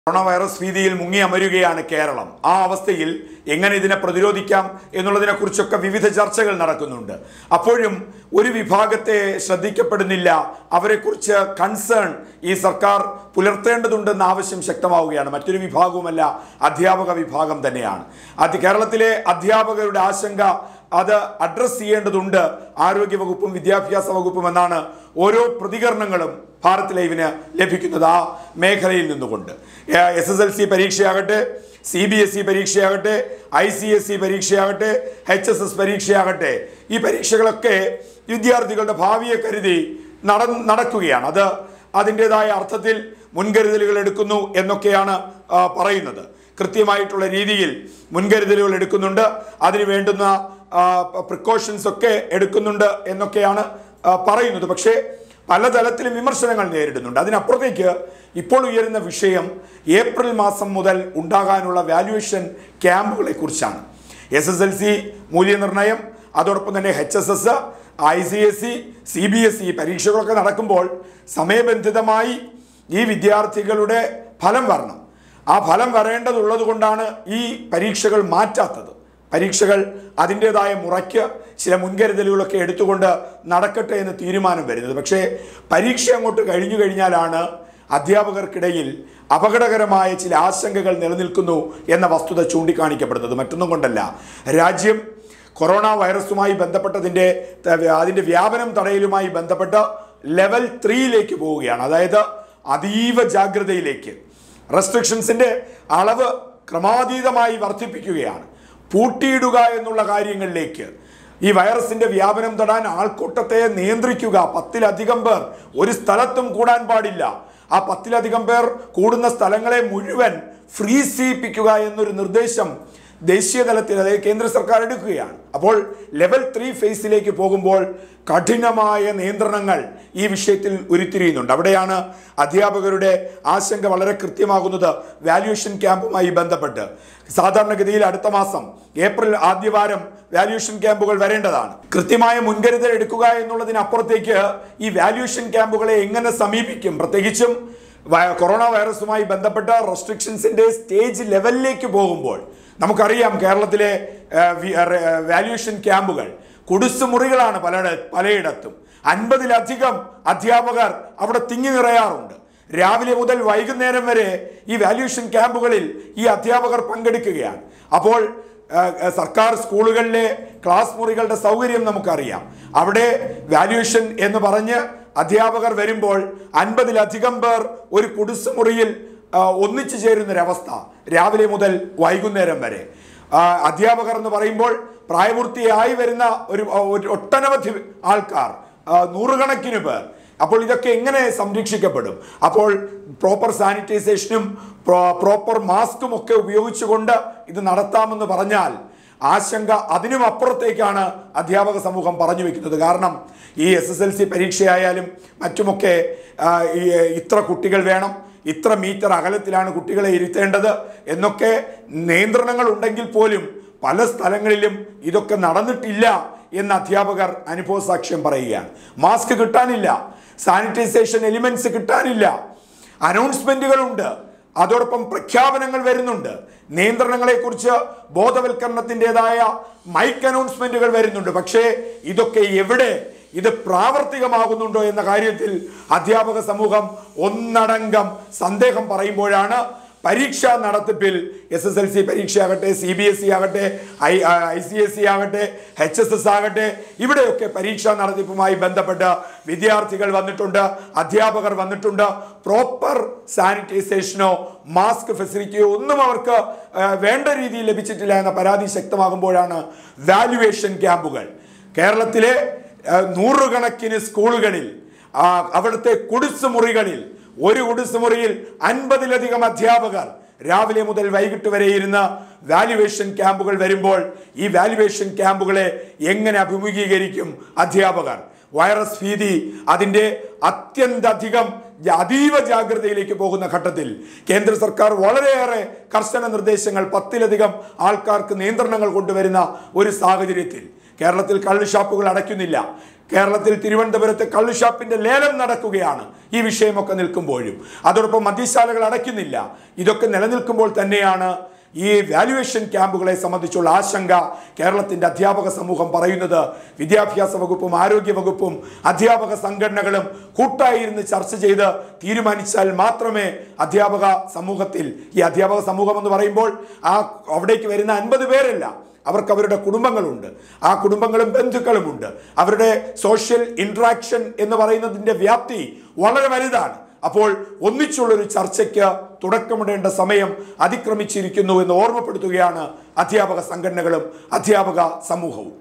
corona virus ഭീതിയിൽ മുങ്ങി അമരുകയാണ് കേരളം ആ അവസ്ഥയിൽ എങ്ങനെ ഇതിനെ പ്രതിരോധിക്കാം എന്നുള്ളതിനെ കുറിച്ചൊക്കെ വിവിധ ചർച്ചകൾ നടക്കുന്നുണ്ട് അപ്പോഴും ഒരു വിഭാഗത്തെ ശ്രദ്ധിക്കപ്പെടുന്നില്ല അവരെക്കുറിച്ച് കൺസേൺ ഈ സർക്കാർ പുലർത്തേണ്ടതുണ്ടെന്ന ആവശ്യം ശക്തമാവുകയാണ് മറ്റൊരു വിഭാഗവുമല്ല അധ്യാപക വിഭാഗം തന്നെയാണ് അത് കേരളത്തിലെ അധ്യാപകരുടെ ആശങ്ക അത് അഡ്രസ് ചെയ്യേണ്ടതുണ്ട് ആരോഗ്യ വകുപ്പും വിദ്യാഭ്യാസ വകുപ്പും എന്നാണ് ഓരോ പ്രതികരണങ്ങളും ഭാരത് ലൈവിന് ലഭിക്കുന്നത് ആ മേഖലയിൽ നിന്നുകൊണ്ട് എസ് എസ് എൽ സി പരീക്ഷയാകട്ടെ സി ബി എസ് ഇ പരീക്ഷയാകട്ടെ ഐ സി എസ് സി പരീക്ഷയാകട്ടെ എച്ച് എസ് എസ് പരീക്ഷയാകട്ടെ ഈ പരീക്ഷകളൊക്കെ വിദ്യാർത്ഥികളുടെ ഭാവിയെ കരുതി നട നടക്കുകയാണ് അത് അതിൻ്റെതായ അർത്ഥത്തിൽ മുൻകരുതലുകൾ എടുക്കുന്നു എന്നൊക്കെയാണ് ആ, പറയുന്നത് കൃത്യമായിട്ടുള്ള രീതിയിൽ മുൻകരുതലുകൾ എടുക്കുന്നുണ്ട് അതിന് വേണ്ടുന്ന പ്രിക്കോഷൻസ് ഒക്കെ എടുക്കുന്നുണ്ട് എന്നൊക്കെയാണ് ആ, പറയുന്നത് പക്ഷേ പലതലത്തിലും വിമർശനങ്ങൾ നേരിടുന്നുണ്ട് അതിനപ്പുറത്തേക്ക് ഇപ്പോൾ ഉയരുന്ന വിഷയം ഏപ്രിൽ മാസം മുതൽ ഉണ്ടാകാനുള്ള വാല്യുവേഷൻ ക്യാമ്പുകളെ കുറിച്ചാണ് എസ് എസ് എൽ സി മൂല്യനിർണ്ണയം അതോടൊപ്പം തന്നെ H S S I C S C C B S E പരീക്ഷകളൊക്കെ നടക്കുമ്പോൾ സമയബന്ധിതമായി ഈ വിദ്യാർത്ഥികളുടെ ഫലം വരണം ആ ഫലം വരേണ്ടതുള്ളത് കൊണ്ടാണ് ഈ പരീക്ഷകൾ മാറ്റാത്തത് പരീക്ഷകൾ അതിൻ്റെതായ മുറയ്ക്ക് ചില മുൻകരുതലുകളൊക്കെ എടുത്തുകൊണ്ട് നടക്കട്ടെ എന്ന് തീരുമാനം വരുന്നത് പക്ഷേ പരീക്ഷ അങ്ങോട്ട് കഴിഞ്ഞു കഴിഞ്ഞാലാണ് അധ്യാപകർക്കിടയിൽ അപകടകരമായ ചില ആശങ്കകൾ നിലനിൽക്കുന്നു എന്ന വസ്തുത ചൂണ്ടിക്കാണിക്കപ്പെടുന്നത് മറ്റൊന്നും കൊണ്ടല്ല രാജ്യം കൊറോണ വൈറസുമായി ബന്ധപ്പെട്ടതിൻ്റെ അതിൻ്റെ വ്യാപനം തടയലുമായി ബന്ധപ്പെട്ട ലെവൽ ത്രീയിലേക്ക് പോവുകയാണ് അതായത് അതീവ ജാഗ്രതയിലേക്ക് റെസ്ട്രിക്ഷൻസിൻ്റെ അളവ് ക്രമാതീതമായി വർദ്ധിപ്പിക്കുകയാണ് പൂട്ടിയിടുക എന്നുള്ള കാര്യങ്ങളിലേക്ക് ഈ വൈറസിന്റെ വ്യാപനം തൊടാൻ ആൾക്കൂട്ടത്തെ നിയന്ത്രിക്കുക പത്തിലധികം പേർ ഒരു സ്ഥലത്തും കൂടാൻ പാടില്ല ആ പത്തിലധികം പേർ കൂടുന്ന സ്ഥലങ്ങളെ മുഴുവൻ ഫ്രീസ് ചെയ്യിപ്പിക്കുക എന്നൊരു നിർദ്ദേശം ദേശീയ തലത്തിൽ അതായത് കേന്ദ്ര സർക്കാർ എടുക്കുകയാണ് അപ്പോൾ ലെവൽ ത്രീ ഫേസിലേക്ക് പോകുമ്പോൾ കഠിനമായ നിയന്ത്രണങ്ങൾ ഈ വിഷയത്തിൽ ഉരുത്തിരിയുന്നുണ്ട് അവിടെയാണ് അധ്യാപകരുടെ ആശങ്ക വളരെ കൃത്യമാകുന്നത് വാല്യുവേഷൻ ക്യാമ്പുമായി ബന്ധപ്പെട്ട് സാധാരണഗതിയിൽ അടുത്ത മാസം ഏപ്രിൽ ആദ്യവാരം വാല്യുവേഷൻ ക്യാമ്പുകൾ വരേണ്ടതാണ് കൃത്യമായ മുൻകരുതൽ എടുക്കുക എന്നുള്ളതിനപ്പുറത്തേക്ക് ഈ വാല്യുവേഷൻ ക്യാമ്പുകളെ എങ്ങനെ സമീപിക്കും പ്രത്യേകിച്ചും വ- കൊറോണ വൈറസുമായി ബന്ധപ്പെട്ട റെസ്ട്രിക്ഷൻസിന്റെ സ്റ്റേജ് ലെവലിലേക്ക് പോകുമ്പോൾ നമുക്കറിയാം കേരളത്തിലെ വാല്യുവേഷൻ ക്യാമ്പുകൾ കുടിസുമുറികളാണ് പല പലയിടത്തും അൻപതിലധികം അധ്യാപകർ അവിടെ തിങ്ങി നിറയാറുണ്ട് രാവിലെ മുതൽ വൈകുന്നേരം വരെ ഈ വാല്യുവേഷൻ ക്യാമ്പുകളിൽ ഈ അധ്യാപകർ പങ്കെടുക്കുകയാണ് അപ്പോൾ ആ, സർക്കാർ സ്കൂളുകളിലെ ക്ലാസ് മുറികളുടെ സൗകര്യം നമുക്കറിയാം അവിടെ വാല്യുവേഷൻ എന്ന് പറഞ്ഞ് അധ്യാപകർ വരുമ്പോൾ അൻപതിലധികം പേർ ഒരു കുടിസുമുറിയിൽ ആ, ഒന്നിച്ചു ചേരുന്നൊരവസ്ഥ രാവിലെ മുതൽ വൈകുന്നേരം വരെ ആ, അധ്യാപകർ എന്ന് പറയുമ്പോൾ പ്രായപൂർത്തിയായി വരുന്ന ഒരു ഒരു ഒട്ടനവധി ആൾക്കാർ ആ, നൂറുകണക്കിന് പേർ അപ്പോൾ ഇതൊക്കെ എങ്ങനെ സംരക്ഷിക്കപ്പെടും അപ്പോൾ പ്രോപ്പർ സാനിറ്റൈസേഷനും പ്രോപ്പർ മാസ്കും ഒക്കെ ഉപയോഗിച്ചുകൊണ്ട് ഇത് നടത്താമെന്ന് പറഞ്ഞാൽ ആശങ്ക അതിനും അപ്പുറത്തേക്കാണ് അധ്യാപക സമൂഹം പറഞ്ഞു വെക്കുന്നത് കാരണം ഈ എസ് എസ് എൽ സി പരീക്ഷയായാലും മറ്റുമൊക്കെ ആ, ഈ ഇത്ര കുട്ടികൾ വേണം ഇത്ര മീറ്റർ അകലത്തിലാണ് കുട്ടികളെ ഇരുത്തേണ്ടത് എന്നൊക്കെ നിയന്ത്രണങ്ങൾ ഉണ്ടെങ്കിൽ പോലും പല സ്ഥലങ്ങളിലും ഇതൊക്കെ നടന്നിട്ടില്ല എന്ന് അധ്യാപകർ അനുഭവ സാക്ഷ്യം പറയുകയാണ് മാസ്ക് കിട്ടാനില്ല സാനിറ്റൈസേഷൻ എലിമെന്റ്സ് കിട്ടാനില്ല അനൗൺസ്മെന്റുകളുണ്ട് അതോടൊപ്പം പ്രഖ്യാപനങ്ങൾ വരുന്നുണ്ട് നിയന്ത്രണങ്ങളെക്കുറിച്ച് ബോധവൽക്കരണത്തിൻ്റെതായ മൈക്ക് അനൗൺസ്മെന്റുകൾ വരുന്നുണ്ട് പക്ഷേ ഇതൊക്കെ എവിടെ ഇത് പ്രാവർത്തികമാകുന്നുണ്ടോ എന്ന കാര്യത്തിൽ അധ്യാപക സമൂഹം ഒന്നടങ്കം സന്ദേഹം പറയുമ്പോഴാണ് പരീക്ഷാ നടത്തിപ്പിൽ എസ് എസ് എൽ സി പരീക്ഷയാകട്ടെ സി ബി എസ് ഇ ആകട്ടെ I I C S C ആകട്ടെ എച്ച് എസ് എസ് ആകട്ടെ ഇവിടെയൊക്കെ പരീക്ഷാ നടത്തിപ്പുമായി ബന്ധപ്പെട്ട് വിദ്യാർത്ഥികൾ വന്നിട്ടുണ്ട് അധ്യാപകർ വന്നിട്ടുണ്ട് പ്രോപ്പർ സാനിറ്റൈസേഷനോ മാസ്ക് ഫെസിലിറ്റിയോ ഒന്നും അവർക്ക് ആ, വേണ്ട രീതിയിൽ ലഭിച്ചിട്ടില്ല എന്ന പരാതി ശക്തമാകുമ്പോഴാണ് വാല്യുവേഷൻ ക്യാമ്പുകൾ കേരളത്തിലെ ആ, നൂറുകണക്കിന് സ്കൂളുകളിൽ ആ, അവിടുത്തെ കുടിസുമുറികളിൽ ഒരു കുടിസുമുറിയിൽ അൻപതിലധികം അധ്യാപകർ രാവിലെ മുതൽ വൈകിട്ട് വരെ ഇരുന്ന് വാല്യുവേഷൻ ക്യാമ്പുകൾ വരുമ്പോൾ ഈ വാല്യുവേഷൻ ക്യാമ്പുകളെ എങ്ങനെ അഭിമുഖീകരിക്കും അധ്യാപകർ വൈറസ് ഭീതി അതിൻ്റെ അത്യന്തധികം ജ- അതീവ ജാഗ്രതയിലേക്ക് പോകുന്ന ഘട്ടത്തിൽ കേന്ദ്ര സർക്കാർ വളരെയേറെ കർശന നിർദ്ദേശങ്ങൾ പത്തിലധികം ആൾക്കാർക്ക് നിയന്ത്രണങ്ങൾ കൊണ്ടുവരുന്ന ഒരു സാഹചര്യത്തിൽ കേരളത്തിൽ കള്ള് ഷാപ്പുകൾ അടയ്ക്കുന്നില്ല കേരളത്തിൽ തിരുവനന്തപുരത്ത് കള്ളുഷാപ്പിന്റെ ലേലം നടക്കുകയാണ് ഈ വിഷയമൊക്കെ നിൽക്കുമ്പോഴും അതോടൊപ്പം മദ്യശാലകൾ അടയ്ക്കുന്നില്ല ഇതൊക്കെ നിലനിൽക്കുമ്പോൾ തന്നെയാണ് ഈ വാല്യുവേഷൻ ക്യാമ്പുകളെ സംബന്ധിച്ചുള്ള ആശങ്ക കേരളത്തിന്റെ അധ്യാപക സമൂഹം പറയുന്നത് വിദ്യാഭ്യാസ വകുപ്പും ആരോഗ്യ വകുപ്പും അധ്യാപക സംഘടനകളും കൂട്ടായിരുന്ന് ചർച്ച ചെയ്ത് തീരുമാനിച്ചാൽ മാത്രമേ അധ്യാപക സമൂഹത്തിൽ ഈ അധ്യാപക സമൂഹം എന്ന് പറയുമ്പോൾ ആ അവിടേക്ക് വരുന്ന അൻപത് പേരല്ല അവർക്ക് അവരുടെ കുടുംബങ്ങളുണ്ട് ആ കുടുംബങ്ങളും ബന്ധുക്കളുമുണ്ട് അവരുടെ സോഷ്യൽ ഇൻട്രാക്ഷൻ എന്ന് പറയുന്നതിൻ്റെ വ്യാപ്തി വളരെ വലുതാണ് അപ്പോൾ ഒന്നിച്ചുള്ളൊരു ചർച്ചയ്ക്ക് തുടക്കമിടേണ്ട സമയം അതിക്രമിച്ചിരിക്കുന്നു എന്ന് ഓർമ്മപ്പെടുത്തുകയാണ് അധ്യാപക സംഘടനകളും അധ്യാപക സമൂഹവും